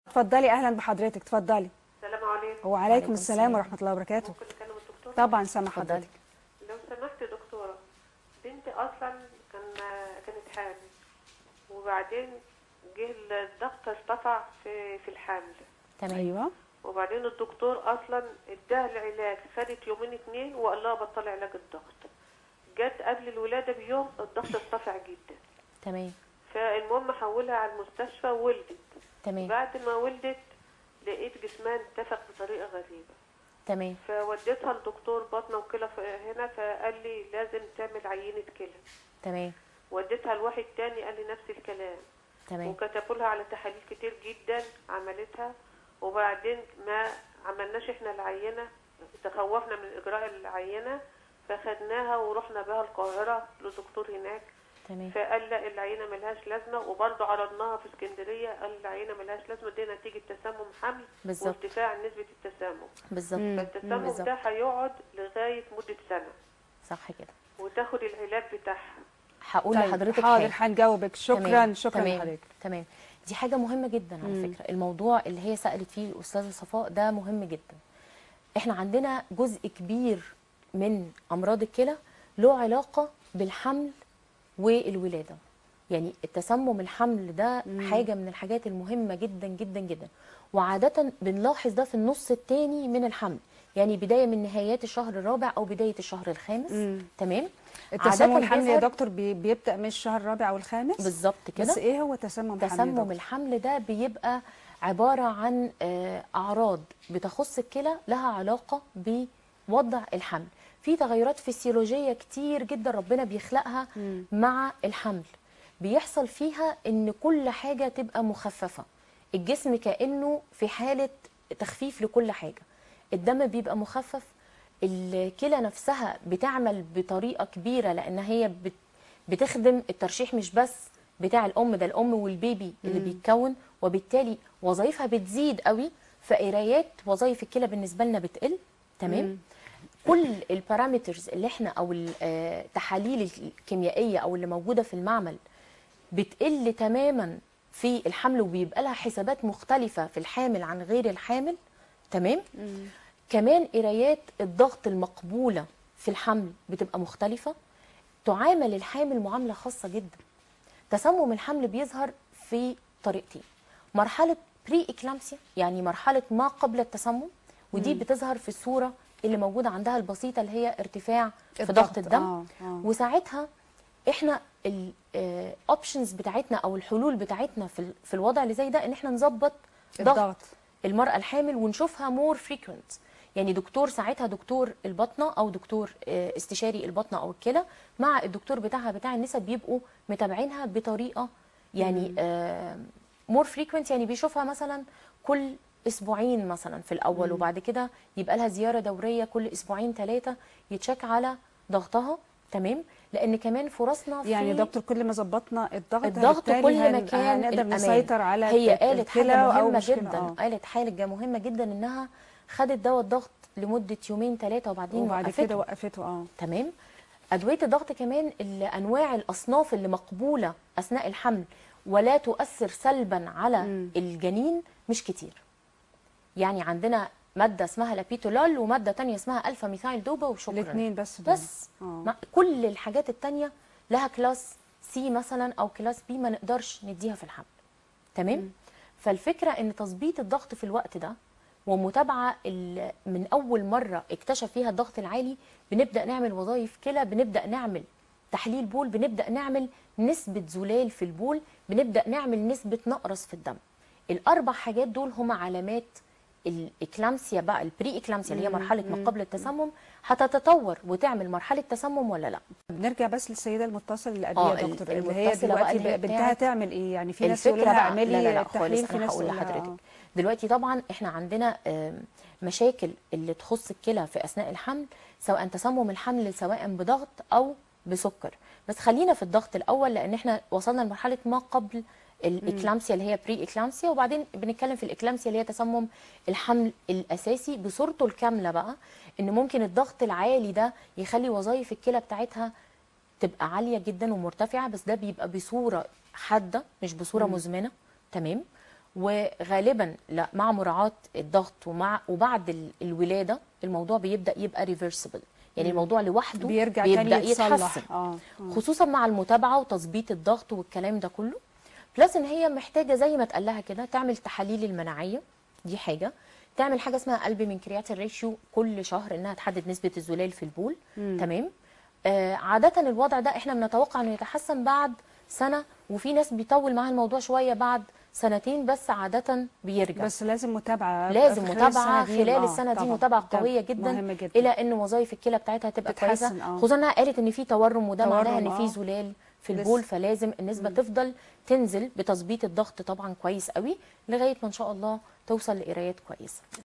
اتفضلي اهلا بحضرتك اتفضلي السلام عليكم وعليكم وعليكم السلام السلام. ورحمه الله وبركاته ممكن نكلم الدكتور طبعا سامع اتفضلي. حضرتك لو سمحت يا دكتوره بنتي اصلا كان كانت حامل وبعدين جه الضغط ارتفع في في الحمل تمام ايوه وبعدين الدكتور اصلا اداها العلاج خدت يومين اتنين وقال لها بطلي علاج الضغط جت قبل الولاده بيوم الضغط ارتفع جدا تمام فالمهم حولها على المستشفى وولدت تمام بعد ما ولدت لقيت جسمها انتفخ بطريقه غريبه تمام فوديتها لدكتور بطنه وكلى ف- هنا فقال لي لازم تعمل عينه كلى تمام وديتها لواحد تاني قال لي نفس الكلام تمام وكتبوا لها على تحاليل كتير جدا عملتها وبعدين ما عملناش احنا العينه تخوفنا من اجراء العينه فخدناها ورحنا بها القاهره لدكتور هناك تمام فقال لا العينه ملهاش لازمه وبرضه عرضناها في اسكندريه قال العينه ملهاش لازمه دي نتيجه تسمم حمل بالظبط. وارتفاع نسبه التسمم بالظبط فالتسمم بالظبط. ده هيقعد لغايه مده سنه صح كده وتاخد العلاج بتاعها هقول طيب، لحضرتك حاضر حاجه هنجاوبك شكرا تمام. شكرا تمام. لحضرتك تمام دي حاجه مهمه جدا على فكره الموضوع اللي هي سالت فيه الاستاذه صفاء ده مهم جدا احنا عندنا جزء كبير من امراض الكلى له علاقه بالحمل والولاده يعني التسمم الحمل ده حاجه من الحاجات المهمه جدا جدا جدا وعاده بنلاحظ ده في النص الثاني من الحمل يعني بدايه من نهايات الشهر الرابع او بدايه الشهر الخامس تمام التسمم عادة الحمل يا بيظهر- دكتور بي- بيبدا من الشهر الرابع او الخامس بالظبط كده بس ايه هو تسمم الحمل يا تسمم دكتور؟ الحمل ده بيبقى عبارة عن آه، أعراض بتخص الكلى لها علاقة بوضع الحمل في تغيرات فسيولوجية كتير جدا ربنا بيخلقها مع الحمل بيحصل فيها ان كل حاجة تبقى مخففة الجسم كأنه في حالة تخفيف لكل حاجة الدم بيبقى مخفف الكلى نفسها بتعمل بطريقة كبيرة لأن هي بت بتخدم الترشيح مش بس بتاع الام ده الام والبيبي اللي بيتكون وبالتالي وظائفها بتزيد قوي فقرايات وظائف الكلى بالنسبه لنا بتقل تمام كل البارامترز اللي احنا او التحاليل الكيميائيه او اللي موجوده في المعمل بتقل تماما في الحمل وبيبقى لها حسابات مختلفه في الحامل عن غير الحامل تمام كمان قرايات الضغط المقبوله في الحمل بتبقى مختلفه تعامل الحامل معامله خاصه جدا تسمم الحمل بيظهر في طريقتين مرحله بري اكلامسيا يعني مرحله ما قبل التسمم ودي بتظهر في الصوره اللي موجوده عندها البسيطه اللي هي ارتفاع في الضغط، ضغط الدم آه، آه. وساعتها احنا الاوبشنز بتاعتنا او الحلول بتاعتنا في ال- في الوضع اللي زي ده ان احنا نظبط الضغط. ضغط المرأة الحامل ونشوفها مور فريكوينت يعني دكتور ساعتها دكتور البطنة أو دكتور آه، استشاري البطنة أو الكلى مع الدكتور بتاعها بتاع النساء بيبقوا متابعينها بطريقة يعني مور فريكوينت يعني بيشوفها مثلا كل اسبوعين مثلا في الاول وبعد كده يبقى لها زياره دوريه كل اسبوعين ثلاثه يتشك على ضغطها تمام لان كمان فرصنا في يعني دكتور كل ما ظبطنا الضغط الضغط بالتالي كل هن- ما كان هنقدر الأمان. نسيطر على هي الت- قالت الكلى حاجه أو مهمه مشكلة. جدا آه. قالت حاجه مهمه جدا انها خدت دواء الضغط لمده يومين ثلاثه وبعدين وبعد وقفته. كده وقفته اه تمام ادويه الضغط كمان ال- انواع الاصناف اللي مقبوله اثناء الحمل ولا تؤثر سلبا على الجنين مش كتير يعني عندنا ماده اسمها لابيتولول وماده تانية اسمها الفا ميثايل دوبا وشكرا الاثنين بس دول. بس آه. ما كل الحاجات التانية لها كلاس سي مثلا او كلاس بي ما نقدرش نديها في الحمل تمام فالفكره ان تظبيط الضغط في الوقت ده ومتابعه ال- من اول مره اكتشف فيها الضغط العالي بنبدا نعمل وظائف كلى بنبدا نعمل تحليل بول بنبدا نعمل نسبه زلال في البول بنبدا نعمل نسبه نقرس في الدم الاربع حاجات دول هم علامات الاكلامسيا بقى البري اكلامسيا اللي هي مرحله ما قبل التسمم هتتطور وتعمل مرحله تسمم ولا لا بنرجع بس للسيده المتصله اللي آه، قبلها يا ال- دكتور اللي هي المتصلة بقى دلوقتي اللي هي بنتها بتاعت- تعمل ايه يعني في ناس يقولوا الفكره لها بقى اعملي لا لا لا تحليل خالص في انا ناس هقول يقولوا لها لحضرتك آه. دلوقتي طبعا احنا عندنا آم، مشاكل اللي تخص الكلى في اثناء الحمل سواء تسمم الحمل سواء بضغط او بسكر بس خلينا في الضغط الاول لان احنا وصلنا لمرحله ما قبل الاكلامسيا اللي هي بري اكلامسيا وبعدين بنتكلم في الاكلامسيا اللي هي تسمم الحمل الاساسي بصورته الكامله بقى ان ممكن الضغط العالي ده يخلي وظائف الكلى بتاعتها تبقى عاليه جدا ومرتفعه بس ده بيبقى بصوره حاده مش بصوره مزمنه تمام وغالبا لا مع مراعاه الضغط ومع وبعد ال- الولاده الموضوع بيبدا يبقى ريفرسبل يعني الموضوع لوحده بيرجع بيبدا تاني يتصلح يتحسن اه آه. خصوصا مع المتابعه وتظبيط الضغط والكلام ده كله بلس ان هي محتاجه زي ما اتقال لها كده تعمل تحاليل المناعيه دي حاجه تعمل حاجه اسمها قلب من كريات الريشيو كل شهر انها تحدد نسبه الزلال في البول تمام آه عاده الوضع ده احنا بنتوقع انه يتحسن بعد سنه وفي ناس بيطول معاها الموضوع شويه بعد سنتين بس عاده بيرجع بس لازم متابعه لازم خلال متابعه السنة دي. خلال آه، السنه دي طبعاً. متابعه ده قويه جدا مهم جدا الى ان وظائف الكلى بتاعتها تبقى تتحسن، كويسه آه. خصوصا انها قالت ان في تورم وده معناها تورم، ان في آه. زلال في لسه. البول فلازم النسبه تفضل تنزل بتظبيط الضغط طبعا كويس قوي لغايه ما ان شاء الله توصل لقرايات كويسه